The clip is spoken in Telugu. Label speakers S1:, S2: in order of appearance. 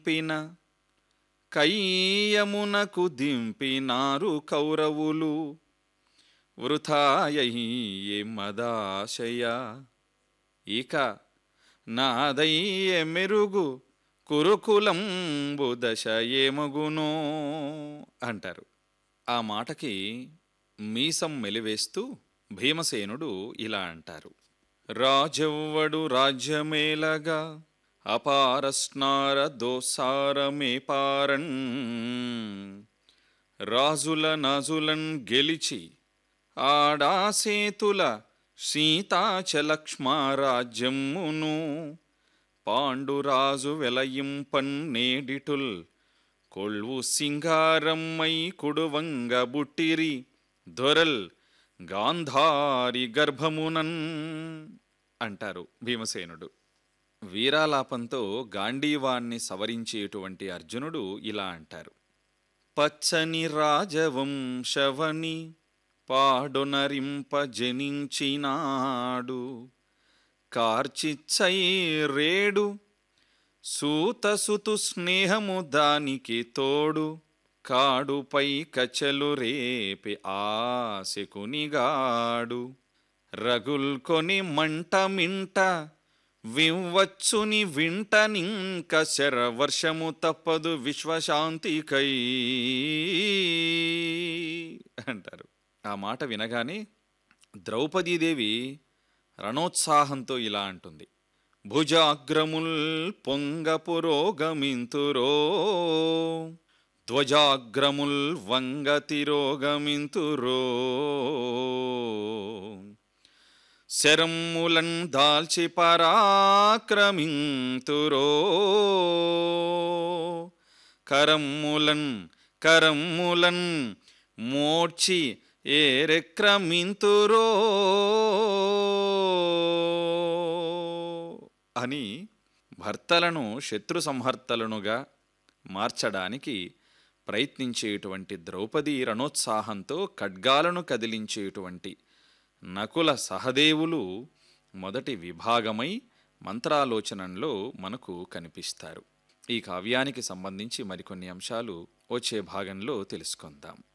S1: పిన కయ్యమునకు దింపినారు కౌరవులు వృథాయే మదాశయ ఇక నాదయ్య మెరుగు కురుకులంబు దశ ఏమగునో అంటారు ఆ మాటకి మీసం మెలివేస్తూ భీమసేనుడు ఇలా అంటారు రాజవ్వడు రాజ్యమేలగా అపారస్నార దోసారమే పారన్ రాజుల నజులన్ గెలిచి ఆడాసేతుల సీతాచలక్ష్మారాజ్యమును పాండురాజు వెలయింపన్నేడిటుల్ కొల్వు సింగారమ్మై కుడువంగ బుట్టిరి దొరల్ గాంధారి గర్భమునన్ అంటారు భీమసేనుడు వీరాలాపంతో గాంధీవాన్ని సవరించేటువంటి అర్జునుడు ఇలా అంటారు పచ్చని రాజవంశవని పాడొనరింప జనించినాడు కార్చిచ్చై రేడు సూతసుతు స్నేహము దానికి తోడు కాడుపై కచెలు రేపి ఆశకునిగాడు రగుల్కొని మంట మింట వివ్వచ్చుని వింటనింక శరవర్షము తప్పదు విశ్వశాంతికై అంటారు ఆ మాట వినగానే ద్రౌపదీదేవి రణోత్సాహంతో ఇలా అంటుంది భుజాగ్రముల్ పొంగ పురోగమింతురో ధ్వజాగ్రముల్ వంగ తిరోగమింతురో శరమ్ములన్ దాల్చి పరాక్రమింతురో కరమ్ములన్ కరమ్ములన్ మోడ్చి ఏరెక్రమింతురో అని భర్తలను శత్రు సంహర్తలనుగా మార్చడానికి ప్రయత్నించేటువంటి ద్రౌపది రణోత్సాహంతో ఖడ్గాలను కదిలించేటువంటి నకుల సహదేవులు మొదటి విభాగమై మంత్రాలోచనంలో మనకు కనిపిస్తారు ఈ కావ్యానికి సంబంధించి మరికొన్ని అంశాలు వచ్చే భాగంలో తెలుసుకుందాం